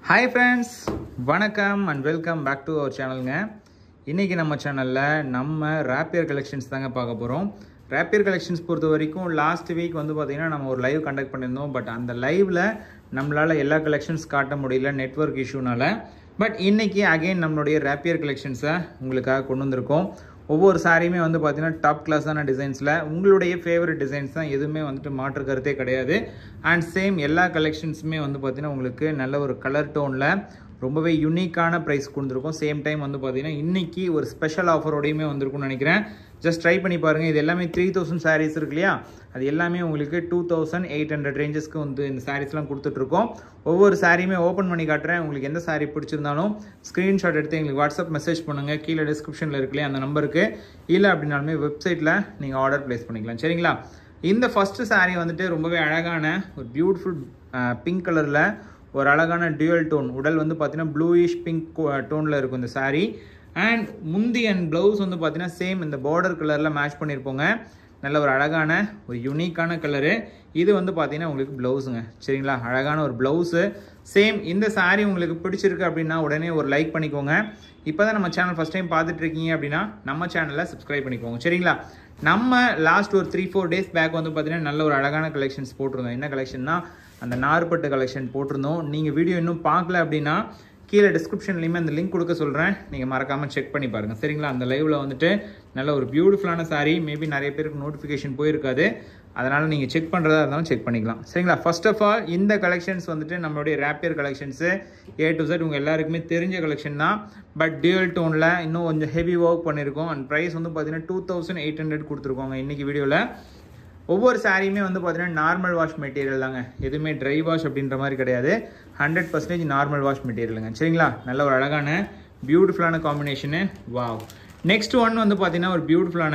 hi friends வணக்கம் and welcome back to our சேனலுங்க இன்றைக்கி நம்ம சேனலில் நம்ம ரேப்பியர் கலெக்ஷன்ஸ் தாங்க பார்க்க போகிறோம் ரேப்பியர் கலெக்ஷன்ஸ் பொறுத்த வரைக்கும் லாஸ்ட் வீக் வந்து பார்த்திங்கன்னா நம்ம ஒரு லைவ் கண்டக்ட் பண்ணியிருந்தோம் பட் அந்த லைவில் நம்மளால் எல்லா கலெக்ஷன்ஸ் காட்ட முடியல நெட்ஒர்க் இஷ்யூனால பட் இன்றைக்கி அகைன் நம்மளுடைய ரேப்பியர் கலெக்ஷன்ஸை உங்களுக்காக கொண்டு வந்திருக்கோம் ஒவ்வொரு சாரியுமே வந்து பார்த்தீங்கன்னா டாப் கிளாஸான டிசைன்ஸில் உங்களுடைய ஃபேவரட் டிசைன்ஸ் தான் எதுவுமே வந்துட்டு மாற்று கருத்தே கிடையாது அண்ட் சேம் எல்லா கலெக்ஷன்ஸுமே வந்து பார்த்தீங்கன்னா உங்களுக்கு நல்ல ஒரு கலர் டோனில் ரொம்பவே யூனிக்கான ப்ரைஸ் கொடுத்துருக்கோம் சேம் டைம் வந்து பார்த்தீங்கன்னா இன்றைக்கி ஒரு ஸ்பெஷல் ஆஃபரோடையுமே வந்திருக்கும்னு நினைக்கிறேன் ஜஸ்ட் ட்ரை பண்ணி பாருங்கள் இது எல்லாமே த்ரீ தௌசண்ட் சாரீஸ் இருக்கு இல்லையா அது எல்லாமே உங்களுக்கு டூ தௌசண்ட் எயிட் ஹண்ட்ரட் ரேஞ்சஸ்க்கு வந்து இந்த சாரீஸ்லாம் கொடுத்துட்ருக்கோம் ஒவ்வொரு சாரியுமே ஓப்பன் பண்ணி காட்டுறேன் உங்களுக்கு எந்த சாரீ பிடிச்சிருந்தாலும் ஸ்க்ரீன்ஷாட் எடுத்து எங்களுக்கு வாட்ஸ்அப் மெசேஜ் பண்ணுங்கள் கீழே டிஸ்கிரிப்ஷனில் இருக்குல்லையே அந்த நம்பருக்கு இல்லை அப்படின்னாலுமே வெப்சைட்டில் நீங்கள் ஆர்டர் ப்ளேஸ் பண்ணிக்கலாம் சரிங்களா இந்த ஃபஸ்ட்டு சாரீ வந்துட்டு ரொம்பவே அழகான ஒரு பியூட்டிஃபுல் பிங்க் கலரில் ஒரு அழகான டியூயல் டோன் உடல் வந்து பார்த்தீங்கன்னா ப்ளூயிஷ் பிங்க் டோனில் இருக்கும் இந்த சாரீ அண்ட் முந்தி அண்ட் ப்ளவுஸ் வந்து பார்த்தீங்கன்னா சேம் இந்த பார்டர் கலரில் மேட்ச் பண்ணியிருப்போங்க நல்ல ஒரு அழகான ஒரு யூனிக்கான கலரு இது வந்து பார்த்தீங்கன்னா உங்களுக்கு ப்ளவுஸுங்க சரிங்களா அழகான ஒரு ப்ளவுஸு சேம் இந்த சாரீ உங்களுக்கு பிடிச்சிருக்கு அப்படின்னா உடனே ஒரு லைக் பண்ணிக்கோங்க இப்போ தான் நம்ம சேனல் ஃபஸ்ட் டைம் பார்த்துட்டு இருக்கீங்க அப்படின்னா நம்ம சேனலில் சப்ஸ்கிரைப் பண்ணிக்கோங்க சரிங்களா நம்ம லாஸ்ட் ஒரு த்ரீ ஃபோர் டேஸ் பேக் வந்து பார்த்தீங்கன்னா நல்ல ஒரு அழகான கலெக்ஷன்ஸ் போட்டிருந்தோம் என்ன கலெக்ஷன்னா அந்த நார்பட்டு கலெக்ஷன் போட்டிருந்தோம் நீங்கள் வீடியோ இன்னும் பார்க்கல அப்படின்னா கீழே டிஸ்கிரிப்ஷன்லையுமே அந்த லிங்க் கொடுக்க சொல்கிறேன் நீங்கள் மறக்காமல் செக் பண்ணி பாருங்கள் சரிங்களா அந்த லைவில் வந்துட்டு நல்ல ஒரு பியூட்டிஃபுல்லான சாரீ மேபி நிறைய பேருக்கு நோட்டிஃபிகேஷன் போயிருக்காது அதனால் நீங்கள் செக் பண்ணுறதா இருந்தாலும் செக் பண்ணிக்கலாம் சரிங்களா ஃபர்ஸ்ட் ஆஃப் ஆல் இந்த கலெக்ஷன்ஸ் வந்துட்டு நம்மளுடைய ரேப்பியர் கலெக்ஷன்ஸு ஏ டு செட் உங்கள் எல்லாருக்குமே தெரிஞ்ச கலெக்ஷன் தான் பட் டியூல் டோனில் இன்னும் கொஞ்சம் ஹெவி ஒர்க் பண்ணியிருக்கோம் அண்ட் ப்ரைஸ் வந்து பார்த்தீங்கன்னா டூ தௌசண்ட் எயிட் ஹண்ட்ரட் கொடுத்துருக்கோங்க இன்றைக்கி வீடியோவில் ஒவ்வொரு சாரியுமே வந்து பார்த்தீங்கன்னா நார்மல் வாஷ் மெட்டீரியல் தாங்க எதுவுமே ட்ரை வாஷ் அப்படின்ற மாதிரி கிடையாது ஹண்ட்ரட் பர்சன்டேஜ் நார்மல் வாஷ் மெட்டீரியலுங்க சரிங்களா நல்ல ஒரு அழகான பியூட்டிஃபுல்லான காம்பினேஷனு வாவ் நெக்ஸ்ட் ஒன் வந்து பார்த்தீங்கன்னா ஒரு பியூட்டிஃபுல்லான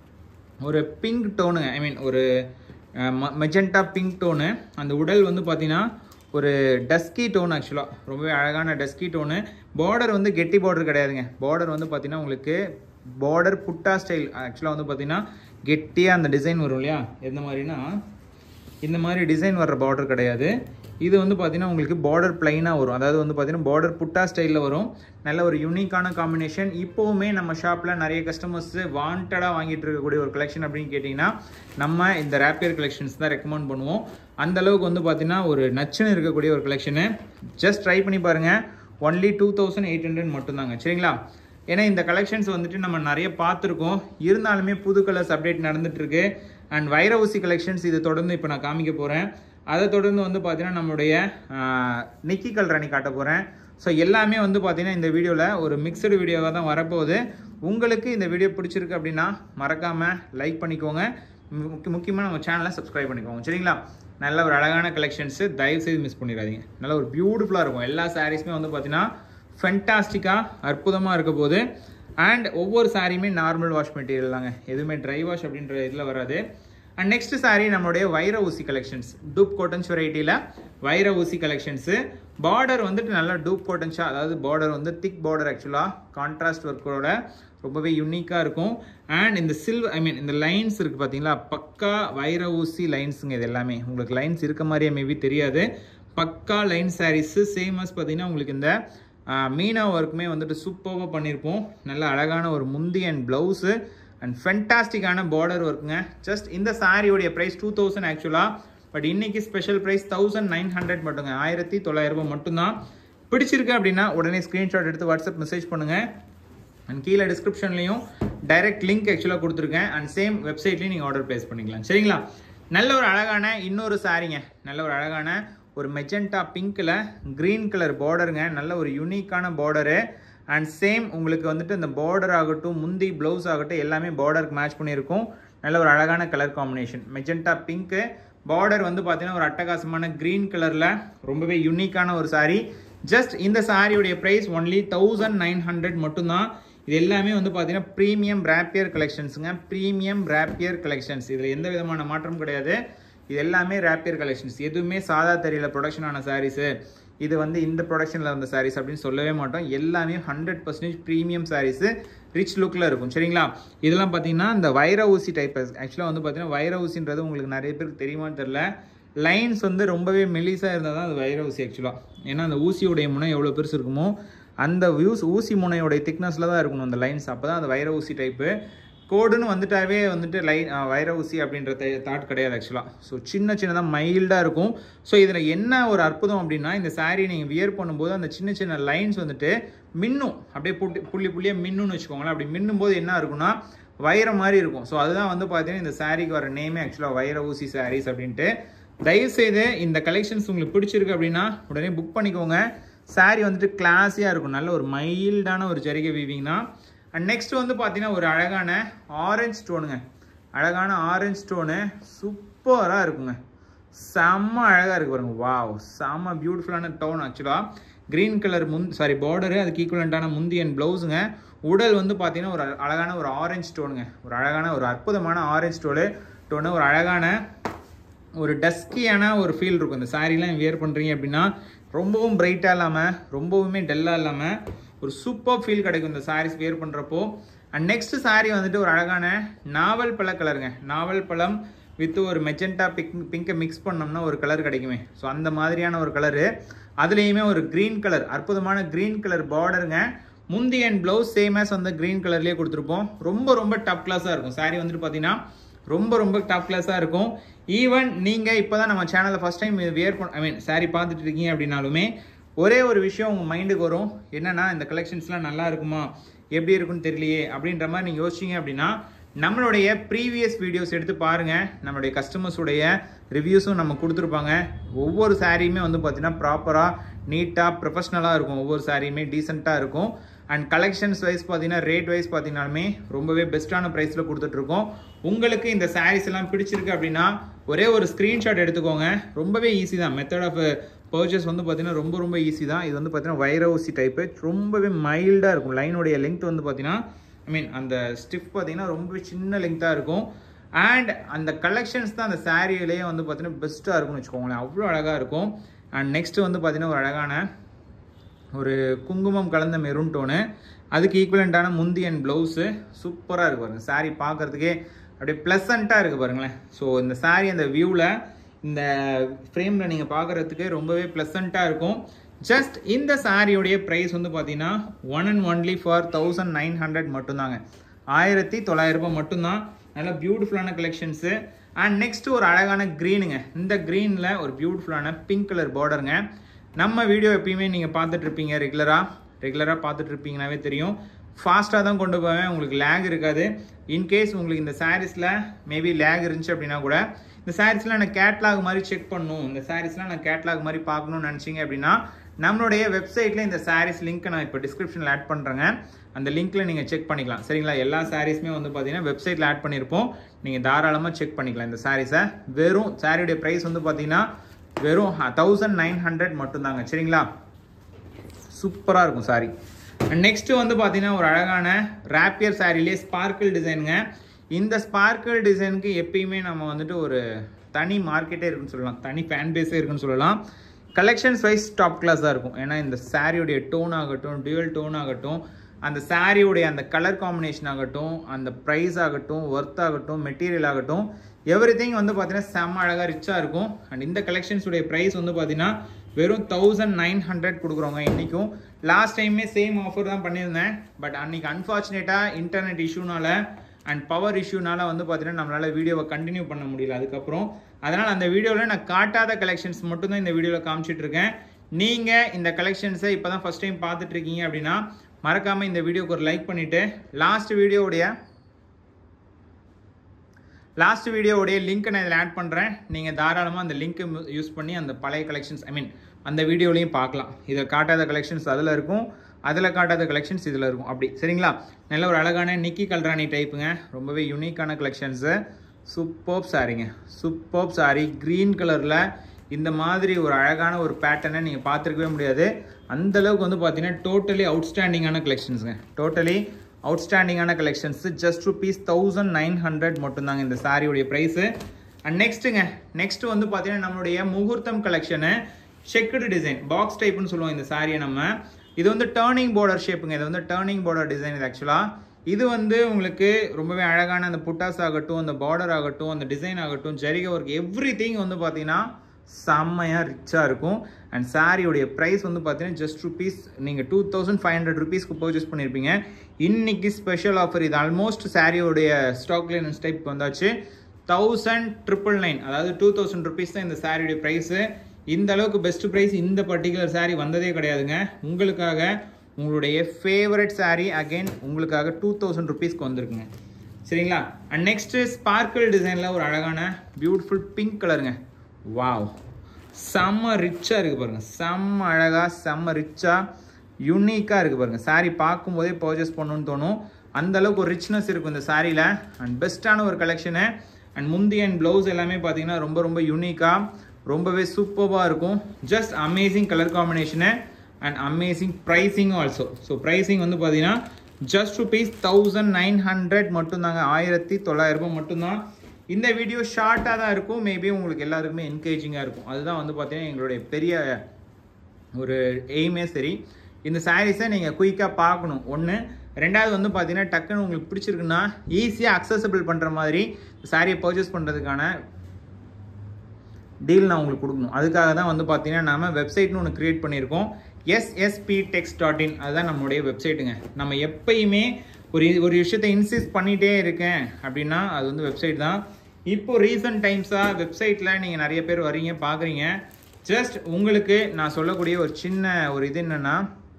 ஒரு பிங்க் டோனுங்க ஐ மீன் ஒரு மெஜெண்டா பிங்க் டோனு அந்த உடல் வந்து பார்த்தீங்கன்னா ஒரு டஸ்கி டோன் ஆக்சுவலாக ரொம்பவே அழகான டஸ்கி டோனு பார்டர் வந்து கெட்டி பார்டர் கிடையாதுங்க பார்டர் வந்து பார்த்தீங்கன்னா உங்களுக்கு பார்டர் புட்டா ஸ்டைல் ஆக்சுவலாக வந்து பார்த்தீங்கன்னா கெட்டியாக அந்த டிசைன் வரும் இல்லையா எந்த மாதிரினா இந்த மாதிரி டிசைன் வர்ற பார்டர் கிடையாது இது வந்து பார்த்தீங்கன்னா உங்களுக்கு பார்டர் பிளைனாக வரும் அதாவது வந்து பார்த்தீங்கன்னா பார்டர் புட்டா ஸ்டைலில் வரும் நல்ல ஒரு யூனிக்கான காம்பினேஷன் இப்போவுமே நம்ம ஷாப்பில் நிறைய கஸ்டமர்ஸ் வாண்டடாக வாங்கிட்டு இருக்கக்கூடிய ஒரு கலெக்ஷன் அப்படின்னு கேட்டிங்கன்னா நம்ம இந்த ரேப்பியர் கலெக்ஷன்ஸ் தான் ரெக்கமெண்ட் பண்ணுவோம் அந்த அளவுக்கு வந்து பார்த்தீங்கன்னா ஒரு நச்சுன்னு இருக்கக்கூடிய ஒரு கலெக்ஷனு ஜஸ்ட் ட்ரை பண்ணி பாருங்கள் only two thousand eight hundred மட்டும்தாங்க சரிங்களா ஏன்னா இந்த கலெக்ஷன்ஸ் வந்துட்டு நம்ம நிறைய பார்த்துருக்கோம் இருந்தாலுமே புது கலர்ஸ் அப்டேட் நடந்துட்டுருக்கு அண்ட் வைர ஊசி கலெக்ஷன்ஸ் இது தொடர்ந்து இப்போ நான் காமிக்க போகிறேன் அதை தொடர்ந்து வந்து பார்த்தீங்கன்னா நம்மளுடைய நிக்கி கல்ராணி காட்ட போகிறேன் ஸோ எல்லாமே வந்து பார்த்தீங்கன்னா இந்த வீடியோவில் ஒரு மிக்சடு வீடியோவாக தான் வரப்போகுது உங்களுக்கு இந்த வீடியோ பிடிச்சிருக்கு அப்படின்னா மறக்காமல் லைக் பண்ணிக்கோங்க முக்கிய முக்கியமாக நம்ம சேனலை சப்ஸ்கிரைப் பண்ணிக்கோங்க சரிங்களா நல்ல ஒரு அழகான கலெக்ஷன்ஸு தயவுசெய்து மிஸ் பண்ணிடாதீங்க நல்ல ஒரு பியூட்டிஃபுல்லாக இருக்கும் எல்லா சாரீஸுமே வந்து பார்த்தீங்கன்னா ஃபென்டாஸ்டிக்காக அற்புதமாக இருக்க போது அண்ட் ஒவ்வொரு சாரியுமே நார்மல் வாஷ் மெட்டீரியல் தாங்க எதுவுமே ட்ரை வாஷ் அப்படின்ற இதில் வராது அண்ட் நெக்ஸ்ட் சாரீ நம்மளுடைய வைர ஊசி கலெக்ஷன்ஸ் டூப் கோட்டன்ஸ் வெரைட்டியில் வைர ஊசி கலெக்ஷன்ஸு பார்டர் வந்துட்டு நல்லா டூப் கோட்டன்ஸாக அதாவது பார்டர் வந்து திக் பார்டர் ஆக்சுவலாக கான்ட்ராஸ்ட் ஒர்க்கோட ரொம்பவே யூனிக்காக இருக்கும் அண்ட் இந்த சில்வர் ஐ மீன் இந்த லைன்ஸ் இருக்குது பார்த்தீங்களா பக்கா வைர ஊசி லைன்ஸுங்க இது எல்லாமே உங்களுக்கு லைன்ஸ் இருக்க மாதிரியே மேபி தெரியாது பக்கா லைன் சாரீஸு சேமஸ் பார்த்தீங்கன்னா உங்களுக்கு இந்த மீனா ஒர்க்குமே வந்துட்டு சூப்பராக பண்ணியிருப்போம் நல்ல அழகான ஒரு முந்தி அண்ட் ப்ளவுஸு அண்ட் ஃபென்டாஸ்டிக்கான பார்டர் ஒர்க்குங்க ஜஸ்ட் இந்த சாரியோடைய ப்ரைஸ் டூ தௌசண்ட் ஆக்சுவலாக பட் இன்னைக்கு special price thousand nine hundred மட்டுங்க ஆயிரத்தி தொள்ளாயிரம் ரூபாய் மட்டும்தான் பிடிச்சிருக்கு அப்படின்னா உடனே ஸ்க்ரீன்ஷாட் எடுத்து வாட்ஸ்அப் மெசேஜ் பண்ணுங்கள் அண்ட் கீழே டிஸ்கிரிப்ஷன்லையும் டைரக்ட் லிங்க் ஆக்சுவலாக கொடுத்துருக்கேன் அண்ட் சேம் வெப்சைட்லேயும் நீங்கள் ஆர்டர் ப்ளேஸ் பண்ணிக்கலாம் சரிங்களா நல்ல ஒரு அழகான இன்னொரு சாரிங்க நல்ல ஒரு அழகான ஒரு மெஜெண்டா பிங்க்கில் க்ரீன் கலர் பார்டருங்க நல்ல ஒரு யூனிக்கான பார்டரு அண்ட் சேம் உங்களுக்கு வந்துட்டு இந்த பார்டர் ஆகட்டும் முந்தி ப்ளவுஸ் ஆகட்டும் எல்லாமே பார்டருக்கு மேட்ச் பண்ணியிருக்கும் நல்ல ஒரு அழகான colour combination magenta pink border வந்து பார்த்தீங்கன்னா ஒரு அட்டகாசமான க்ரீன் கலரில் ரொம்பவே யூனிக்கான ஒரு சாரீ ஜஸ்ட் இந்த சாரியுடைய price only thousand nine hundred மட்டும்தான் இது எல்லாமே வந்து பார்த்தீங்கன்னா ப்ரீமியம் ரேப்பியர் கலெக்ஷன்ஸுங்க ப்ரீமியம் ரேப்பியர் கலெக்ஷன்ஸ் இதில் எந்த விதமான மாற்றமும் கிடையாது இது எல்லாமே ரேப்பியர் கலெக்ஷன்ஸ் எதுவுமே சாதா தெரியல ப்ரொடக்ஷன் ஆன சாரீஸு இது வந்து இந்த ப்ரொடக்ஷனில் வந்த சாரீஸ் அப்படின்னு சொல்லவே மாட்டோம் எல்லாமே hundred percentage premium saris rich லுக்கில் இருக்கும் சரிங்களா இதெல்லாம் பார்த்தீங்கன்னா இந்த வைர ஊசி டைப் ஆக்சுவலாக வந்து பார்த்தீங்கன்னா வைர ஊசின்றது உங்களுக்கு நிறைய பேருக்கு தெரியுமான்னு தெரில லைன்ஸ் வந்து ரொம்பவே மெலிசாக இருந்தால் தான் அது வைர ஊசி ஆக்சுவலாக ஏன்னா அந்த ஊசியோடைய முனை எவ்வளோ பெருசு இருக்குமோ அந்த வியூஸ் ஊசி முனையோடைய திக்னஸில் தான் இருக்கணும் அந்த லைன்ஸ் அப்போ தான் அது வைர ஊசி டைப்பு கோடுன்னு வந்துட்டாவே வந்துட்டு லைன் வைர ஊசி அப்படின்ற தாட் கிடையாது ஆக்சுவலாக ஸோ சின்ன சின்னதாக மைல்டாக இருக்கும் ஸோ இதில் என்ன ஒரு அற்புதம் அப்படின்னா இந்த saree நீங்கள் வியர் பண்ணும்போது அந்த சின்ன சின்ன லைன்ஸ் வந்துட்டு மின்னும் அப்படியே புள்ளி புள்ளி புள்ளியாக மின்னுன்னு வச்சுக்கோங்களேன் அப்படி மின்னும் போது என்ன இருக்கும்னா வைரம் மாதிரி இருக்கும் ஸோ அதுதான் வந்து பார்த்தீங்கன்னா இந்த சாரீக்கு வர நேமே ஆக்சுவலாக வைர ஊசி சாரீஸ் அப்படின்ட்டு தயவுசெய்து இந்த கலெக்ஷன்ஸ் உங்களுக்கு பிடிச்சிருக்கு அப்படின்னா உடனே புக் பண்ணிக்கோங்க saree வந்துட்டு கிளாஸியாக இருக்கும் நல்ல ஒரு மைல்டான ஒரு ஜரிகை வீவிங் தான் அண்ட் நெக்ஸ்ட் வந்து பார்த்தீங்கன்னா ஒரு அழகான ஆரஞ்சு ஸ்டோனுங்க அழகான ஆரஞ்சு ஸ்டோனு சூப்பராக இருக்குங்க செம்ம அழகாக இருக்கு பாருங்க வாவ் செம்ம பியூட்டிஃபுல்லான டோன் ஆக்சுவலாக க்ரீன் கலர் முன் சாரி பார்டரு அதுக்கு ஈக்குவலண்ட்டான முந்தி அண்ட் ப்ளவுஸுங்க உடல் வந்து பார்த்தீங்கன்னா ஒரு அழகான ஒரு ஆரஞ்சு டோனுங்க ஒரு அழகான ஒரு அற்புதமான ஆரஞ்சு டோனு டோனு ஒரு அழகான ஒரு டஸ்கியான ஒரு ஃபீல் இருக்கும் இந்த சாரீலாம் வியர் பண்ணுறீங்க அப்படின்னா ரொம்பவும் பிரைட்டாக இல்லாமல் ரொம்பவுமே டல்லாக இல்லாமல் ஒரு சூப்பர் ஃபீல் கிடைக்கும் இந்த சாரீஸ் வியர் பண்ணுறப்போ அண்ட் நெக்ஸ்ட் saree வந்துட்டு ஒரு அழகான நாவல் பழ கலருங்க நாவல் பழம் வித் ஒரு மெஜெண்டா பிங்க் பிங்கை மிக்ஸ் பண்ணோம்னா ஒரு கலர் கிடைக்குமே ஸோ அந்த மாதிரியான ஒரு கலரு அதுலேயுமே ஒரு க்ரீன் கலர் அற்புதமான க்ரீன் கலர் பார்டருங்க முந்தி அண்ட் ப்ளவுஸ் சேம் ஆஸ் வந்து க்ரீன் கலர்லேயே கொடுத்துருப்போம் ரொம்ப ரொம்ப டாப் கிளாஸாக இருக்கும் saree வந்துட்டு பார்த்தீங்கன்னா ரொம்ப ரொம்ப டாப் கிளாஸாக இருக்கும் ஈவன் நீங்கள் இப்போ தான் நம்ம சேனலில் ஃபஸ்ட் டைம் வியர் பண்ண ஐ மீன் saree பார்த்துட்டு இருக்கீங்க அப்படின்னாலுமே ஒரே ஒரு விஷயம் உங்கள் மைண்டுக்கு வரும் என்னன்னா இந்த கலெக்ஷன்ஸ்லாம் நல்லா இருக்குமா எப்படி இருக்குன்னு தெரியலையே அப்படின்ற மாதிரி நீங்கள் யோசிச்சிங்க அப்படின்னா நம்மளுடைய ப்ரீவியஸ் வீடியோஸ் எடுத்து பாருங்கள் நம்மளுடைய கஸ்டமர்ஸுடைய ரிவ்யூஸும் நம்ம கொடுத்துருப்பாங்க ஒவ்வொரு சாரியுமே வந்து பார்த்தீங்கன்னா ப்ராப்பராக நீட்டாக ப்ரொஃபஷ்னலாக இருக்கும் ஒவ்வொரு சாரியுமே டீசெண்டாக இருக்கும் அண்ட் கலெக்ஷன்ஸ் வைஸ் பார்த்தீங்கன்னா ரேட் வைஸ் பார்த்தீங்கன்னாலுமே ரொம்பவே பெஸ்ட்டான ப்ரைஸில் கொடுத்துட்ருக்கோம் உங்களுக்கு இந்த சாரீஸ் எல்லாம் பிடிச்சிருக்கு அப்படின்னா ஒரே ஒரு ஸ்க்ரீன்ஷாட் எடுத்துக்கோங்க ரொம்பவே ஈஸி தான் மெத்தட் ஆஃப் பர்ச்சேஸ் வந்து பார்த்தீங்கன்னா ரொம்ப ரொம்ப ஈஸி தான் இது வந்து பார்த்தீங்கன்னா வைர ஊசி டைப்பு ரொம்பவே மைல்டாக இருக்கும் லைனுடைய லென்த் வந்து பார்த்தீங்கன்னா ஐ மீன் அந்த ஸ்டிஃப் பார்த்தீங்கன்னா ரொம்பவே சின்ன லென்த்தாக இருக்கும் அண்ட் அந்த கலெக்ஷன்ஸ் தான் அந்த சாரியிலேயே வந்து பார்த்தீங்கன்னா பெஸ்ட்டாக இருக்கும்னு வச்சுக்கோங்களேன் அவ்வளோ அழகாக இருக்கும் அண்ட் நெக்ஸ்ட் வந்து பார்த்தீங்கன்னா ஒரு அழகான ஒரு குங்குமம் கலந்த மெரூன் டோனு அதுக்கு ஈக்குவலண்ட்டான முந்தி அண்ட் ப்ளவுஸு சூப்பராக இருக்கு பாருங்க saree பார்க்கறதுக்கே அப்படியே ப்ளசண்ட்டாக இருக்குது பாருங்களேன் ஸோ இந்த saree அந்த வியூவில் இந்த ஃப்ரேமில் நீங்கள் பார்க்குறதுக்கு ரொம்பவே ப்ளசண்ட்டாக இருக்கும் ஜஸ்ட் இந்த சாரியோடைய ப்ரைஸ் வந்து பார்த்தீங்கன்னா one and only for thousand nine hundred மட்டும்தாங்க ஆயிரத்தி தொள்ளாயிரம் ரூபாய் மட்டும்தான் நல்ல பியூட்டிஃபுல்லான கலெக்ஷன்ஸு அண்ட் நெக்ஸ்ட் ஒரு அழகான க்ரீனுங்க இந்த க்ரீனில் ஒரு பியூட்டிஃபுல்லான பிங்க் கலர் பார்டருங்க நம்ம வீடியோ எப்பயுமே நீங்கள் பார்த்துட்டு இருப்பீங்க ரெகுலராக ரெகுலராக பார்த்துட்டு இருப்பீங்கனாவே தெரியும் ஃபாஸ்ட்டாக தான் கொண்டு போவேன் உங்களுக்கு லேக் இருக்காது இன்கேஸ் உங்களுக்கு இந்த சாரீஸில் மேபி லேக் இருந்துச்சு அப்படின்னா கூட இந்த சாரீஸ்லாம் நான் கேட்லாக் மாதிரி செக் பண்ணணும் இந்த சாரீஸ்லாம் நான் கேட்லாக் மாதிரி பார்க்கணும்னு நினச்சிங்க அப்படின்னா நம்மளுடைய வெப்சைட்டில் இந்த சாரீஸ் லிங்க்கை நான் இப்போ டிஸ்கிரிப்ஷனில் ஆட் பண்ணுறேங்க அந்த லிங்க்கில் நீங்கள் செக் பண்ணிக்கலாம் சரிங்களா எல்லா சாரீஸுமே வந்து பார்த்தீங்கன்னா வெப்சைட்டில் ஆட் பண்ணியிருப்போம் நீங்கள் தாராளமாக செக் பண்ணிக்கலாம் இந்த சாரீஸை வெறும் சாரியுடைய ப்ரைஸ் வந்து பார்த்தீங்கன்னா வெறும் தௌசண்ட் நைன் ஹண்ட்ரட் மட்டும்தாங்க சரிங்களா சூப்பராக இருக்கும் சாரி நெக்ஸ்ட் வந்து பார்த்தீங்கன்னா ஒரு அழகான ரேப்பியர் சாரிலே ஸ்பார்க்கிள் டிசைனுங்க இந்த ஸ்பார்க்கிள் டிசைனுக்கு எப்பயுமே நம்ம வந்துட்டு ஒரு தனி மார்க்கெட்டே இருக்குன்னு சொல்லலாம் தனி ஃபேன் பேஸே இருக்குன்னு சொல்லலாம் கலெக்ஷன்ஸ் வைஸ் டாப் கிளாஸாக இருக்கும் ஏன்னா இந்த சாரியுடைய டோன் ஆகட்டும் டியூவல் டோன் ஆகட்டும் அந்த சாரியுடைய அந்த கலர் காம்பினேஷன் ஆகட்டும் அந்த ப்ரைஸ் ஆகட்டும் ஒர்த் ஆகட்டும் மெட்டீரியல் ஆகட்டும் எவ்ரி திங் வந்து பார்த்தீங்கன்னா செம்ம அழகாக ரிச்சாக இருக்கும் அண்ட் இந்த கலெக்ஷன்ஸுடைய ப்ரைஸ் வந்து பார்த்தீங்கன்னா வெறும் தௌசண்ட் நைன் ஹண்ட்ரட் கொடுக்குறோங்க இன்றைக்கும் லாஸ்ட் டைமே சேம் ஆஃபர் தான் பண்ணியிருந்தேன் பட் அன்றைக்கி அன்ஃபார்ச்சுனேட்டாக இன்டர்நெட் இஷ்யூனால அண்ட் பவர் இஷ்யூனால வந்து பார்த்தீங்கன்னா நம்மளால் வீடியோவை கண்டினியூ பண்ண முடியல அதுக்கப்புறம் அதனால் அந்த வீடியோவில் நான் காட்டாத கலெக்ஷன்ஸ் மட்டும்தான் இந்த வீடியோவில் காமிச்சிட்டு இருக்கேன் நீங்கள் இந்த கலெக்ஷன்ஸை இப்போ தான் ஃபஸ்ட் டைம் பார்த்துட்டு இருக்கீங்க அப்படின்னா மறக்காமல் இந்த வீடியோக்கு ஒரு லைக் பண்ணிவிட்டு லாஸ்ட் வீடியோவுடைய லாஸ்ட் வீடியோவுடைய லிங்க்கை நான் இதில் ஆட் பண்ணுறேன் நீங்கள் தாராளமாக அந்த லிங்க்கை யூஸ் பண்ணி அந்த பழைய கலெக்ஷன்ஸ் ஐ மீன் அந்த வீடியோலையும் பார்க்கலாம் இதில் காட்டாத கலெக்ஷன்ஸ் அதில் இருக்கும் அதில் காட்டாத கலெக்ஷன்ஸ் இதில் இருக்கும் அப்படி சரிங்களா நல்ல ஒரு அழகான நிக்கி கல்ராணி டைப்புங்க ரொம்பவே யூனிக்கான கலெக்ஷன்ஸு சூப்பர்ப் சாரிங்க சூப்பர்ப் சாரி க்ரீன் கலரில் இந்த மாதிரி ஒரு அழகான ஒரு பேட்டர்னை நீங்கள் பார்த்துருக்கவே முடியாது அந்த அளவுக்கு வந்து பார்த்தீங்கன்னா டோட்டலி அவுட்ஸ்டாண்டிங்கான கலெக்ஷன்ஸுங்க டோட்டலி அவுட்ஸ்டாண்டிங்கான collections just rupees thousand nine hundred மட்டும்தாங்க இந்த சாரியுடைய ப்ரைஸு அண்ட் நெக்ஸ்ட்டுங்க நெக்ஸ்ட் வந்து பார்த்தீங்கன்னா நம்மளுடைய முகூர்த்தம் கலெக்ஷனு செக்குடு டிசைன் பாக்ஸ் டைப்னு சொல்லுவோம் இந்த சாரியை நம்ம இது வந்து டேர்னிங் பார்டர் ஷேப்புங்க இது வந்து டேர்னிங் பார்டர் டிசைன் இது ஆக்சுவலாக இது வந்து உங்களுக்கு ரொம்பவே அழகான அந்த புட்டாஸ் ஆகட்டும் அந்த பார்டர் ஆகட்டும் அந்த டிசைன் ஆகட்டும் ஜரிகை ஒர்க் எவ்ரி திங் வந்து பார்த்தீங்கன்னா செம்மையாக ரிச்சாக இருக்கும் அண்ட் சாரியோடைய ப்ரைஸ் வந்து பார்த்தீங்கன்னா ஜஸ்ட் ருபீஸ் நீங்கள் டூ தௌசண்ட் ஃபைவ் ஹண்ட்ரட் ருபீஸ்க்கு பர்ச்சேஸ் பண்ணியிருப்பீங்க இன்னைக்கு ஸ்பெஷல் ஆஃபர் இது ஆல்மோஸ்ட் சாரியோடைய ஸ்டாக் லைனன்ஸ் டைப் வந்தாச்சு தௌசண்ட் ட்ரிபிள் நைன் அதாவது டூ தௌசண்ட் ருபீஸ் தான் இந்த சாரியுடைய ப்ரைஸு இந்த அளவுக்கு பெஸ்ட் ப்ரைஸ் இந்த பர்டிகுலர் சாரீ வந்ததே கிடையாதுங்க உங்களுக்காக உங்களுடைய ஃபேவரட் சாரீ அகைன் உங்களுக்காக டூ தௌசண்ட் ருபீஸ்க்கு வந்திருக்குங்க சரிங்களா அண்ட் நெக்ஸ்ட்டு ஸ்பார்க்கிள் டிசைனில் ஒரு அழகான பியூட்டிஃபுல் பிங்க் கலருங்க வாவ் செம்ம ரிச்சாக இருக்குது பாருங்கள் செம்ம அழகாக செம்ம ரிச்சாக யூனிக்காக இருக்குது பாருங்கள் சாரீ பார்க்கும்போதே பர்ச்சேஸ் பண்ணணும்னு தோணும் அந்த அளவுக்கு ஒரு ரிச்னஸ் இருக்கும் இந்த சாரியில் அண்ட் பெஸ்ட்டான ஒரு கலெக்ஷனு அண்ட் முந்தி அண்ட் ப்ளவுஸ் எல்லாமே பார்த்தீங்கன்னா ரொம்ப ரொம்ப யூனிக்காக ரொம்பவே சூப்பராக இருக்கும் just amazing colour combination and amazing ப்ரைஸிங்கும் ஆல்சோ ஸோ ப்ரைஸிங் வந்து பார்த்தீங்கன்னா just rupees thousand nine hundred மட்டும்தாங்க ஆயிரத்தி தொள்ளாயிரம் ரூபாய் மட்டும்தான் இந்த வீடியோ ஷார்ட்டாக தான் இருக்கும் மேபி உங்களுக்கு எல்லாருக்குமே என்கரேஜிங்காக இருக்கும் அதுதான் வந்து பார்த்தீங்கன்னா எங்களுடைய பெரிய ஒரு எய்மே சரி இந்த சாரீஸை நீங்கள் குயிக்காக பார்க்கணும் ஒன்று ரெண்டாவது வந்து பார்த்தீங்கன்னா டக்குன்னு உங்களுக்கு பிடிச்சிருக்குன்னா ஈஸியாக அக்சசபிள் பண்ணுற மாதிரி சாரியை பர்ச்சேஸ் பண்ணுறதுக்கான டீல் நான் உங்களுக்கு கொடுக்கணும் அதுக்காக தான் வந்து பார்த்தீங்கன்னா நம்ம வெப்சைட்னு ஒன்று க்ரியேட் பண்ணியிருக்கோம் எஸ்எஸ்பி டெக்ஸ் டாட் இன் அதுதான் நம்மளுடைய வெப்சைட்டுங்க நம்ம எப்பயுமே ஒரு ஒரு விஷயத்தை இன்சிஸ்ட் பண்ணிகிட்டே இருக்கேன் அப்படின்னா அது வந்து வெப்சைட் தான் இப்போ ரீசன்ட் டைம்ஸாக வெப்சைட்டில் நீங்கள் நிறைய பேர் வரீங்க பார்க்குறீங்க ஜஸ்ட் உங்களுக்கு நான் சொல்லக்கூடிய ஒரு சின்ன ஒரு இது என்னென்னா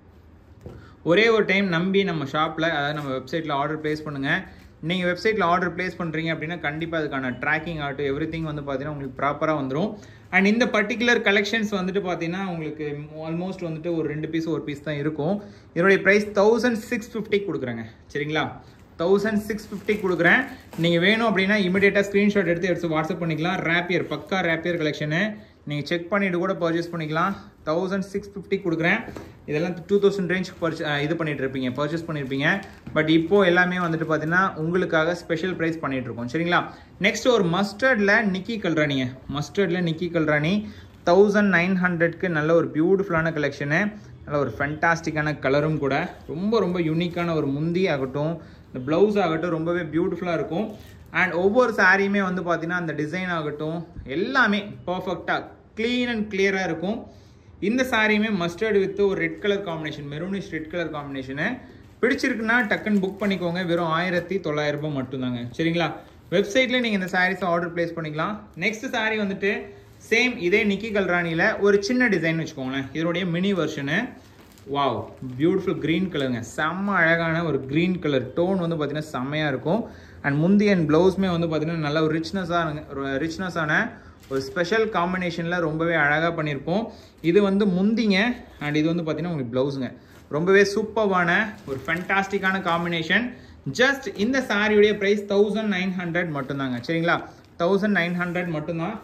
ஒரே ஒரு டைம் நம்பி நம்ம ஷாப்பில் அதாவது நம்ம வெப்சைட்டில் ஆர்டர் ப்ளேஸ் பண்ணுங்கள் நீங்கள் வெப்சைட்டில் ஆர்டர் ப்ளேஸ் பண்ணுறீங்க அப்படின்னா கண்டிப்பாக அதுக்கான ட்ராக்கிங் ஆகட்டும் எவ்ரி திங் வந்து பார்த்தீங்கன்னா உங்களுக்கு ப்ராப்பராக வந்துடும் அண்ட் இந்த பர்டிகுலர் கலெக்ஷன்ஸ் வந்துட்டு பார்த்தீங்கன்னா உங்களுக்கு ஆல்மோஸ்ட் வந்துட்டு ஒரு ரெண்டு பீஸ் ஒரு பீஸ் தான் இருக்கும் இதனுடைய ப்ரைஸ் தௌசண்ட் சிக்ஸ் ஃபிஃப்டி கொடுக்குறேங்க சரிங்களா தௌசண்ட் சிக்ஸ் ஃபிஃப்டி கொடுக்குறேன் நீங்கள் வேணும் அப்படின்னா இமீடியட்டாக ஸ்க்ரீன்ஷாட் எடுத்து எடுத்து வாட்ஸ்அப் பண்ணிக்கலாம் ரேப்பியர் பக்கா ரேப்பியர் கலெக்ஷனு நீங்கள் செக் பண்ணிவிட்டு கூட பர்ச்சேஸ் பண்ணிக்கலாம் தௌசண்ட் சிக்ஸ் ஃபிஃப்டி கொடுக்குறேன் இதெல்லாம் டூ தௌசண்ட் ரேஞ்ச் பர்ச்சே இது பண்ணிட்டு இருப்பீங்க பர்ச்சேஸ் பண்ணியிருப்பீங்க பட் இப்போ எல்லாமே வந்துட்டு பார்த்தீங்கன்னா உங்களுக்காக ஸ்பெஷல் ப்ரைஸ் பண்ணிட்டு இருக்கோம் சரிங்களா நெக்ஸ்ட் ஒரு மஸ்டர்டில் நிக்கி கல்ராணிங்க மஸ்டர்டில் நிக்கி கல்ராணி தௌசண்ட் நைன் ஹண்ட்ரட்க்கு நல்ல ஒரு பியூட்டிஃபுல்லான கலெக்ஷனு நல்ல ஒரு ஃபென்டாஸ்டிக்கான கலரும் கூட ரொம்ப ரொம்ப யூனிக்கான ஒரு முந்தி ஆகட்டும் இந்த ப்ளவுஸ் ஆகட்டும் ரொம்பவே பியூட்டிஃபுல்லாக இருக்கும் அண்ட் ஒவ்வொரு சாரியுமே வந்து பார்த்தீங்கன்னா அந்த டிசைன் ஆகட்டும் எல்லாமே பர்ஃபெக்டாக க்ளீன் அண்ட் கிளியராக இருக்கும் இந்த சாரியுமே மஸ்டர்டு வித் ஒரு red colour combination maroonish red colour combination பிடிச்சிருக்குன்னா டக்குன்னு புக் பண்ணிக்கோங்க வெறும் ஆயிரத்தி தொள்ளாயிரம் ரூபாய் மட்டும்தாங்க சரிங்களா வெப்சைட்லேயே நீங்கள் இந்த சாரீஸை ஆர்டர் ப்ளேஸ் பண்ணிக்கலாம் நெக்ஸ்ட் சாரீ வந்துட்டு சேம் இதே நிக்கி கல்ராணியில் ஒரு சின்ன டிசைன் வச்சுக்கோங்களேன் இதனுடைய mini version wow beautiful green கலருங்க செம்ம அழகான ஒரு க்ரீன் கலர் டோன் வந்து பார்த்தீங்கன்னா செம்மையாக இருக்கும் அண்ட் முந்தி அண்ட் ப்ளவுஸுமே வந்து பார்த்தீங்கன்னா நல்ல ஒரு ரிச்னஸாக ரிச்னஸான ஒரு ஸ்பெஷல் காம்பினேஷனில் ரொம்பவே அழகாக பண்ணியிருப்போம் இது வந்து முந்திங்க அண்ட் இது வந்து பார்த்தீங்கன்னா உங்களுக்கு ப்ளவுஸுங்க ரொம்பவே சூப்பர்வான ஒரு ஃபென்டாஸ்டிக்கான காம்பினேஷன் ஜஸ்ட் இந்த சாரியுடைய ப்ரைஸ் தௌசண்ட் நைன் ஹண்ட்ரட் மட்டும்தாங்க சரிங்களா தௌசண்ட் நைன் ஹண்ட்ரட் மட்டும்தான்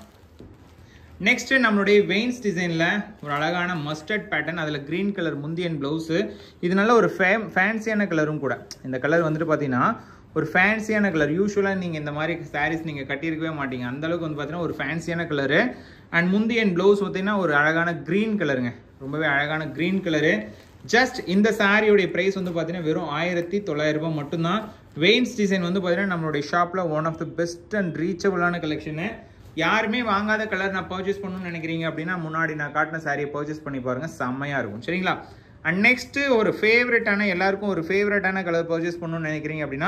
நெக்ஸ்ட் நம்மளுடைய வெயின்ஸ் டிசைனில் ஒரு அழகான மஸ்டர்ட் பேட்டர்ன் அதில் க்ரீன் கலர் முந்தியன் ப்ளவுஸு இது நல்ல ஒரு ஃபே ஃபேன்சியான கலரும் கூட இந்த கலர் வந்துட்டு பார்த்தீங்கன்னா ஒரு ஃபேன்சியான கலர் யூஸ்வலாக நீங்கள் இந்த மாதிரி சாரீஸ் நீங்கள் கட்டியிருக்கவே மாட்டீங்க அந்தளவுக்கு வந்து பார்த்தீங்கன்னா ஒரு ஃபேன்சியான கலரு அண்ட் முந்தியன் ப்ளவுஸ் பார்த்தீங்கன்னா ஒரு அழகான க்ரீன் கலருங்க ரொம்பவே அழகான க்ரீன் கலரு ஜஸ்ட் இந்த சாரியோடைய ப்ரைஸ் வந்து பார்த்தீங்கன்னா வெறும் ஆயிரத்தி தொள்ளாயிரம் ரூபாய் மட்டும்தான் வெயின்ஸ் டிசைன் வந்து பார்த்தீங்கன்னா நம்மளுடைய ஷாப்பில் one of the best and ரீச்சபிளான கலெக்ஷனு யாருமே வாங்காத கலர் நான் பர்ச்சேஸ் பண்ணணும்னு நினைக்கிறீங்க அப்படின்னா முன்னாடி நான் காட்டின சாரியை பர்ச்சேஸ் பண்ணி பாருங்க செம்மையாக இருக்கும் சரிங்களா அண்ட் நெக்ஸ்ட்டு ஒரு ஃபேவரட்டான எல்லாருக்கும் ஒரு ஃபேவரட்டான கலர் பர்ச்சேஸ் பண்ணணும்னு நினைக்கிறீங்க அப்படின்னா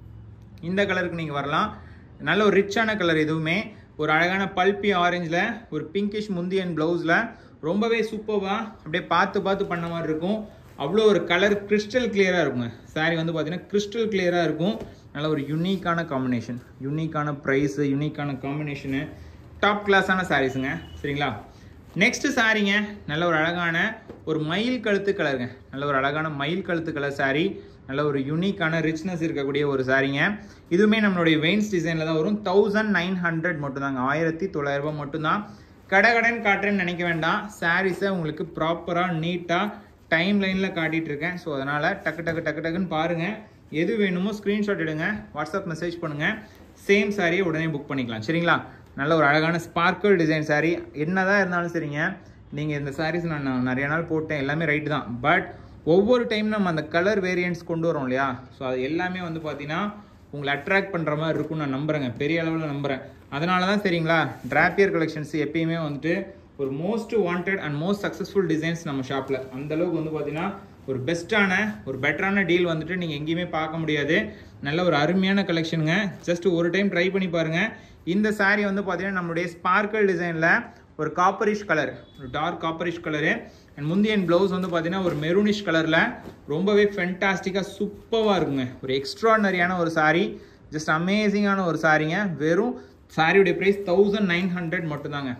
இந்த கலருக்கு நீங்கள் வரலாம் நல்ல ஒரு ரிச்சான கலர் எதுவுமே ஒரு அழகான பல்பி ஆரஞ்சில் ஒரு பிங்கிஷ் முந்தியன் ப்ளவுஸில் ரொம்பவே சூப்பராக அப்படியே பார்த்து பார்த்து பண்ண மாதிரி இருக்கும் அவ்வளோ ஒரு கலர் கிறிஸ்டல் கிளியராக இருக்குங்க சாரி வந்து பார்த்தீங்கன்னா கிறிஸ்டல் கிளியராக இருக்கும் நல்ல ஒரு யுனிக்கான காம்பினேஷன் யுனிக்கான ப்ரைஸு யுனிக்கான காம்பினேஷனு டாப் கிளாஸான சாரீஸுங்க சரிங்களா நெக்ஸ்ட் சாரீங்க நல்ல ஒரு அழகான ஒரு மயில் கழுத்து கலருங்க நல்ல ஒரு அழகான மயில் கழுத்து கலர் சாரீ நல்ல ஒரு யூனிக்கான ரிச்னஸ் இருக்கக்கூடிய ஒரு சாரீங்க இதுவுமே நம்மளுடைய வெயின்ஸ் டிசைனில் தான் வரும் தௌசண்ட் நைன் ஹண்ட்ரட் மட்டும்தாங்க ஆயிரத்தி தொள்ளாயிரம் ரூபாய் மட்டும்தான் கடகடன் காட்டுறேன்னு நினைக்க வேண்டாம் சாரீஸை உங்களுக்கு ப்ராப்பராக நீட்டாக டைம் லைனில் காட்டிகிட்டு இருக்கேன் ஸோ அதனால் டக்கு டக்கு டக்கு டக்குன்னு பாருங்கள் எது வேணுமோ ஸ்க்ரீன்ஷாட் எடுங்க வாட்ஸ்அப் மெசேஜ் பண்ணுங்கள் சேம் சாரியை உடனே புக் பண்ணிக்கலாம் சரிங்களா நல்ல ஒரு அழகான ஸ்பார்க்கிள் டிசைன் சாரீ என்னதான் இருந்தாலும் சரிங்க நீங்கள் இந்த சாரீஸ் நான் நான் நிறைய நாள் போட்டேன் எல்லாமே ரைட்டு தான் பட் ஒவ்வொரு டைம் நம்ம அந்த கலர் வேரியன்ட்ஸ் கொண்டு வரோம் இல்லையா ஸோ அது எல்லாமே வந்து பார்த்தீங்கன்னா உங்களை அட்ராக்ட் பண்ணுற மாதிரி இருக்கும்னு நான் நம்புறேங்க பெரிய அளவில் நம்புகிறேன் அதனால தான் சரிங்களா டிராப்பியர் கலெக்ஷன்ஸ் எப்பயுமே வந்துட்டு ஒரு most wanted and most successful designs நம்ம ஷாப்பில் அந்தளவுக்கு வந்து பார்த்தீங்கன்னா ஒரு பெஸ்ட்டான ஒரு பெட்டரான டீல் வந்துட்டு நீங்கள் எங்கேயுமே பார்க்க முடியாது நல்ல ஒரு அருமையான கலெக்ஷனுங்க ஜஸ்ட் ஒரு டைம் ட்ரை பண்ணி பாருங்கள் இந்த saree வந்து பார்த்தீங்கன்னா நம்மளுடைய ஸ்பார்க்கல் டிசைனில் ஒரு காப்பரிஷ் கலர் ஒரு டார்க் காப்பரிஷ் கலரு அண்ட் முந்தியன் ப்ளவுஸ் வந்து பார்த்தீங்கன்னா ஒரு மெரூனிஷ் கலரில் ரொம்பவே ஃபென்டாஸ்டிக்காக சூப்பராக இருக்குங்க ஒரு எக்ஸ்ட்ரானரியான ஒரு saree ஜஸ்ட் அமேசிங்கான ஒரு சாரீங்க வெறும் சாரியுடைய ப்ரைஸ் தௌசண்ட் நைன் ஹண்ட்ரட் மட்டும்தாங்க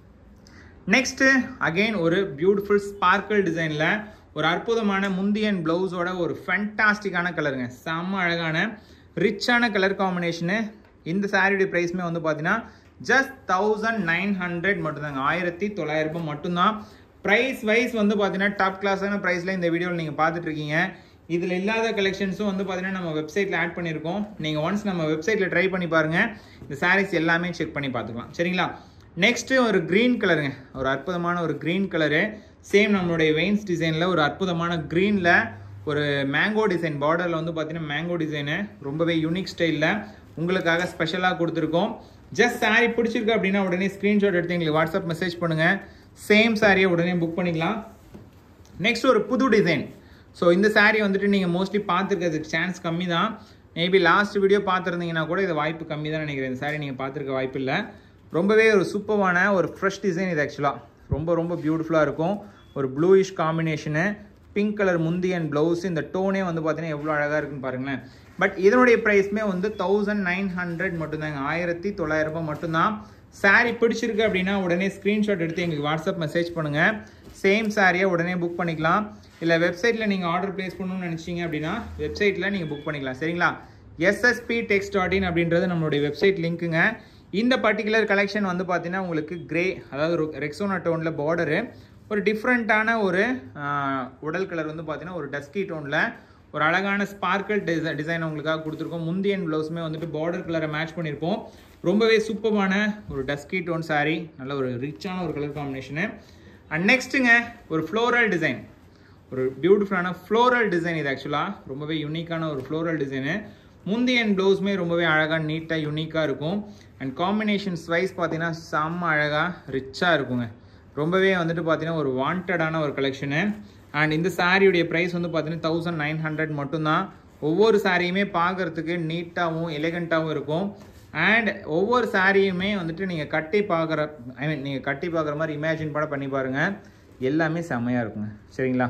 நெக்ஸ்ட்டு அகைன் ஒரு பியூட்டிஃபுல் ஸ்பார்க்கிள் டிசைனில் ஒரு அற்புதமான முந்தியன் ப்ளவுஸோட ஒரு ஃபென்டாஸ்டிக்கான கலருங்க செம்ம அழகான ரிச்சான கலர் காம்பினேஷனு இந்த சாரியுடைய ப்ரைஸுமே வந்து பார்த்தீங்கன்னா ஜஸ்ட் தௌசண்ட் நைன் ஹண்ட்ரட் மட்டும்தாங்க ஆயிரத்தி தொள்ளாயிரம் ரூபாய் மட்டும்தான் ப்ரைஸ் வைஸ் வந்து பார்த்தீங்கன்னா டாப் கிளாஸான ப்ரைஸில் இந்த வீடியோவில் நீங்கள் பார்த்துட்டு இருக்கீங்க இதில் இல்லாத கலெக்ஷன்ஸும் வந்து பார்த்தீங்கன்னா நம்ம வெப்சைட்டில் ஆட் பண்ணியிருக்கோம் நீங்கள் ஒன்ஸ் நம்ம வெப்சைட்டில் ட்ரை பண்ணி பாருங்கள் இந்த சாரீஸ் எல்லாமே செக் பண்ணி பார்த்துக்கலாம் சரிங்களா நெக்ஸ்ட்டு ஒரு க்ரீன் கலருங்க ஒரு அற்புதமான ஒரு க்ரீன் கலரு சேம் நம்மளுடைய வெயின்ஸ் டிசைனில் ஒரு அற்புதமான க்ரீனில் ஒரு மேங்கோ டிசைன் பார்டரில் வந்து பார்த்தீங்கன்னா மேங்கோ டிசைனு ரொம்பவே யூனிக் ஸ்டைலில் உங்களுக்காக ஸ்பெஷலாக கொடுத்துருக்கோம் ஜஸ்ட் saree பிடிச்சிருக்கு அப்படின்னா உடனே ஸ்க்ரீன்ஷாட் எடுத்து எங்களுக்கு வாட்ஸ்அப் மெசேஜ் பண்ணுங்கள் சேம் சாரியை உடனே புக் பண்ணிக்கலாம் நெக்ஸ்ட் ஒரு புது டிசைன் ஸோ இந்த saree வந்துட்டு நீங்கள் மோஸ்ட்லி பார்த்துருக்கிறதுக்கு சான்ஸ் கம்மி தான் மேபி லாஸ்ட் வீடியோ பார்த்துருந்தீங்கன்னா கூட இது வாய்ப்பு கம்மி தான் நினைக்கிறேன் இந்த saree நீங்கள் பார்த்துருக்க வாய்ப்பு இல்லை ரொம்பவே ஒரு சூப்பரான ஒரு ஃப்ரெஷ் டிசைன் இது ஆக்சுவலாக ரொம்ப ரொம்ப பியூட்டிஃபுல்லாக இருக்கும் ஒரு ப்ளூயிஷ் காம்பினேஷனு பிங்க் கலர் முந்தி அண்ட் ப்ளவுஸ் இந்த டோனே வந்து பார்த்தீங்கன்னா எவ்வளோ அழகாக இருக்குன்னு பாருங்களேன் பட் இதனுடைய ப்ரைஸ்மே வந்து தௌசண்ட் நைன் ஹண்ட்ரட் மட்டும்தாங்க ஆயிரத்தி தொள்ளாயிரம் ரூபாய் மட்டும்தான் saree பிடிச்சிருக்கு அப்படின்னா உடனே ஸ்க்ரீன்ஷாட் எடுத்து எங்களுக்கு வாட்ஸ்அப் மெசேஜ் பண்ணுங்கள் சேம் சாரியை உடனே புக் பண்ணிக்கலாம் இல்லை வெப்சைட்டில் நீங்கள் ஆர்டர் ப்ளேஸ் பண்ணணும்னு நினச்சிங்க அப்படின்னா வெப்சைட்டில் நீங்கள் புக் பண்ணிக்கலாம் சரிங்களா எஸ்எஸ்பி டெக்ஸ்ட் டாட் இன் அப்படின்றது நம்மளுடைய வெப்சைட் லிங்க்குங்க இந்த பர்டிகுலர் கலெக்ஷன் வந்து பார்த்தீங்கன்னா உங்களுக்கு கிரே அதாவது ரெக்ஸோனா டோனில் பார்டரு ஒரு டிஃப்ரெண்ட்டான ஒரு ஆஹ், உடல் கலர் வந்து பார்த்தீங்கன்னா ஒரு டஸ்கி டோனில் ஒரு அழகான ஸ்பார்க்கிள் டிசை டிசைன் உங்களுக்காக கொடுத்துருக்கோம் முந்தியன் ப்ளவுஸுமே வந்துட்டு பார்டர் கலரை மேட்ச் பண்ணியிருப்போம் ரொம்பவே சூப்பரான ஒரு டஸ்கி டோன் saree நல்ல ஒரு ரிச்சான ஒரு கலர் காம்பினேஷனு அண்ட் நெக்ஸ்ட்டுங்க ஒரு ஃப்ளோரல் டிசைன் ஒரு பியூட்டிஃபுல்லான ஃப்ளோரல் டிசைன் இது ஆக்சுவலாக ரொம்பவே யூனிக்கான ஒரு ஃப்ளோரல் டிசைனு முந்தியன் ப்ளவுஸுமே ரொம்பவே அழகாக நீட்டாக யூனிக்காக இருக்கும் அண்ட் காம்பினேஷன்ஸ் வைஸ் பார்த்தீங்கன்னா செம்ம அழகாக ரிச்சாக இருக்குங்க ரொம்பவே வந்துட்டு பார்த்தீங்கன்னா ஒரு வாண்டடான ஒரு கலெக்ஷனு அண்ட் இந்த சாரியுடைய ப்ரைஸ் வந்து பார்த்தீங்கன்னா தௌசண்ட் நைன் ஹண்ட்ரட் மட்டும்தான் ஒவ்வொரு சாரியுமே பார்க்கறதுக்கு நீட்டாகவும் எலிகண்ட்டாகவும் இருக்கும் அண்ட் ஒவ்வொரு சாரியுமே வந்துட்டு நீங்கள் கட்டி பார்க்குற ஐ மீன் நீங்கள் கட்டி பார்க்குற மாதிரி இமேஜின் கூட பண்ணி பாருங்கள் எல்லாமே செம்மையாக இருக்குங்க சரிங்களா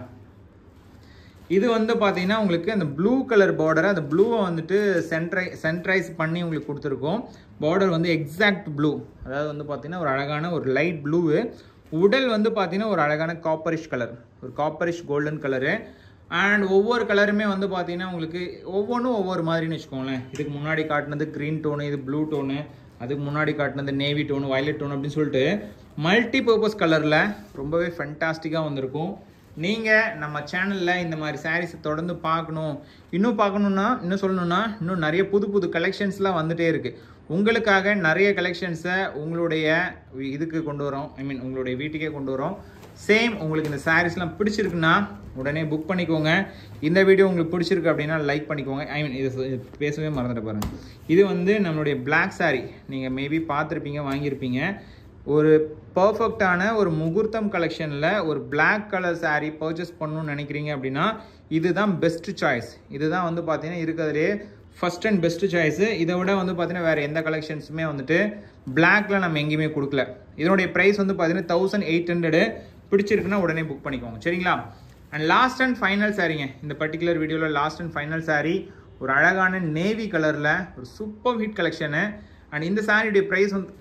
இது வந்து பார்த்தீங்கன்னா உங்களுக்கு அந்த ப்ளூ கலர் பார்டரை அந்த ப்ளூவை வந்துட்டு சென்ட்ரை சென்ட்ரைஸ் பண்ணி உங்களுக்கு கொடுத்துருக்கோம் பார்டர் வந்து எக்ஸாக்ட் ப்ளூ அதாவது வந்து பார்த்தீங்கன்னா ஒரு அழகான ஒரு லைட் ப்ளூவு உடல் வந்து பார்த்தீங்கன்னா ஒரு அழகான காப்பரிஷ் கலர் ஒரு காப்பரிஷ் கோல்டன் கலரு அண்ட் ஒவ்வொரு கலருமே வந்து பார்த்தீங்கன்னா உங்களுக்கு ஒவ்வொன்றும் ஒவ்வொரு மாதிரின்னு வச்சுக்கோங்களேன் இதுக்கு முன்னாடி காட்டினது க்ரீன் டோனு இது ப்ளூ டோனு அதுக்கு முன்னாடி காட்டினது நேவி டோனு வயலட் டோன் அப்படின்னு சொல்லிட்டு மல்டி பர்பஸ் கலரில் ரொம்பவே ஃபென்டாஸ்டிக்காக வந்திருக்கும் நீங்கள் நம்ம சேனலில் இந்த மாதிரி சாரீஸை தொடர்ந்து பார்க்கணும் இன்னும் பார்க்கணுன்னா இன்னும் சொல்லணும்னா இன்னும் நிறைய புது புது கலெக்ஷன்ஸ்லாம் வந்துட்டே இருக்குது உங்களுக்காக நிறைய கலெக்ஷன்ஸை உங்களுடைய இதுக்கு கொண்டு வரோம் ஐ மீன் உங்களுடைய வீட்டுக்கே கொண்டு வரோம் சேம் உங்களுக்கு இந்த சாரீஸ்லாம் பிடிச்சிருக்குன்னா உடனே புக் பண்ணிக்கோங்க இந்த வீடியோ உங்களுக்கு பிடிச்சிருக்கு அப்படின்னா லைக் பண்ணிக்கோங்க ஐ மீன் இது இது பேசவே மறந்துட்டு பாருங்க இது வந்து நம்மளுடைய Black saree நீங்கள் மேபி பார்த்துருப்பீங்க வாங்கியிருப்பீங்க ஒரு பர்ஃபெக்டான ஒரு முகூர்த்தம் கலெக்ஷனில் ஒரு Black கலர் saree பர்ச்சேஸ் பண்ணணும்னு நினைக்கிறீங்க அப்படின்னா இதுதான் பெஸ்ட் சாய்ஸ் இதுதான் வந்து பார்த்தீங்கன்னா இருக்கிறதுலே ஃபர்ஸ்ட் அண்ட் பெஸ்ட் சாய்ஸு இதை விட வந்து பார்த்தீங்கன்னா வேறு எந்த கலெக்ஷன்ஸுமே வந்துட்டு பிளாக்ல நம்ம எங்கேயுமே கொடுக்கல இதனுடைய ப்ரைஸ் வந்து பார்த்தீங்கன்னா தௌசண்ட் எயிட் ஹண்ட்ரடு பிடிச்சிருக்குன்னா உடனே புக் பண்ணிக்கோங்க சரிங்களா அண்ட் லாஸ்ட் அண்ட் ஃபைனல் சாரீங்க இந்த பர்டிகுலர் வீடியோவில் லாஸ்ட் அண்ட் ஃபைனல் saree ஒரு அழகான நேவி கலரில் ஒரு சூப்பர் ஹிட் கலெக்ஷனு அண்ட் இந்த சாரியுடைய ப்ரைஸ் வந்து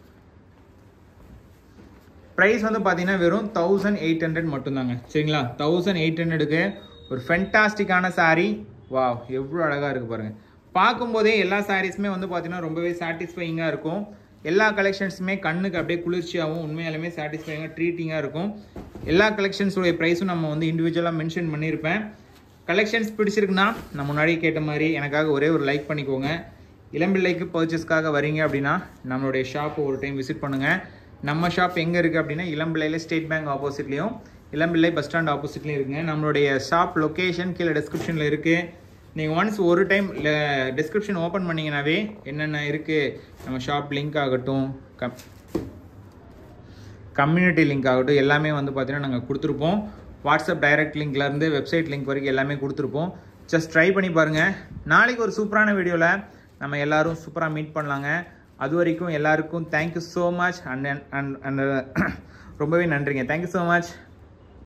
ப்ரைஸ் வந்து பார்த்தீங்கன்னா வெறும் தௌசண்ட் எயிட் ஹண்ட்ரட் மட்டும்தாங்க சரிங்களா தௌசண்ட் எயிட் ஹண்ட்ரடுக்கு ஒரு ஃபென்டாஸ்டிக்கான saree வாவ் எவ்வளோ அழகாக இருக்குது பாருங்கள் பார்க்கும்போதே எல்லா சாரீஸுமே வந்து பார்த்தீங்கன்னா ரொம்பவே சாட்டிஸ்ஃபைங்காக இருக்கும் எல்லா கலெக்ஷன்ஸுமே கண்ணுக்கு அப்படியே குளிர்ச்சியாகவும் உண்மையாலுமே சாட்டிஸ்ஃபைங்காக ட்ரீட்டிங்காக இருக்கும் எல்லா கலெக்ஷன்ஸோடைய ப்ரைஸும் நம்ம வந்து இண்டிவிஜுவலாக மென்ஷன் பண்ணியிருப்பேன் கலெக்ஷன்ஸ் பிடிச்சிருக்குன்னா நான் முன்னாடி கேட்ட மாதிரி எனக்காக ஒரே ஒரு லைக் பண்ணிக்கோங்க இளம்பிள்ளைக்கு பர்ச்சேஸ்க்காக வரீங்க அப்படின்னா நம்மளுடைய ஷாப்பை ஒரு டைம் விசிட் பண்ணுங்கள் நம்ம ஷாப் எங்கே இருக்குது அப்படின்னா இளம்பிள்ளையில் ஸ்டேட் பேங்க் ஆப்போசிட்லேயும் இளம்பிள்ளை பஸ் ஸ்டாண்ட் ஆப்போசிட்லேயும் இருக்குங்க நம்மளுடைய ஷாப் லொக்கேஷன் கீழே டிஸ்கிரிப்ஷனில் இருக்குது நீங்கள் ஒன்ஸ் ஒரு டைம் டிஸ்கிரிப்ஷன் ஓப்பன் பண்ணிங்கனாவே என்னென்ன இருக்குது நம்ம ஷாப் லிங்க் ஆகட்டும் கம் கம்யூனிட்டி லிங்க் ஆகட்டும் எல்லாமே வந்து பார்த்தீங்கன்னா நாங்கள் கொடுத்துருப்போம் வாட்ஸ்அப் டைரக்ட் லிங்க்லேருந்து வெப்சைட் லிங்க் வரைக்கும் எல்லாமே கொடுத்துருப்போம் ஜஸ்ட் ட்ரை பண்ணி பாருங்கள் நாளைக்கு ஒரு சூப்பரான வீடியோவில் நம்ம எல்லாரும் சூப்பராக மீட் பண்ணலாங்க அது வரைக்கும் எல்லாருக்கும் thank you so much and and and ரொம்பவே நன்றிங்க தேங்க்யூ ஸோ மச்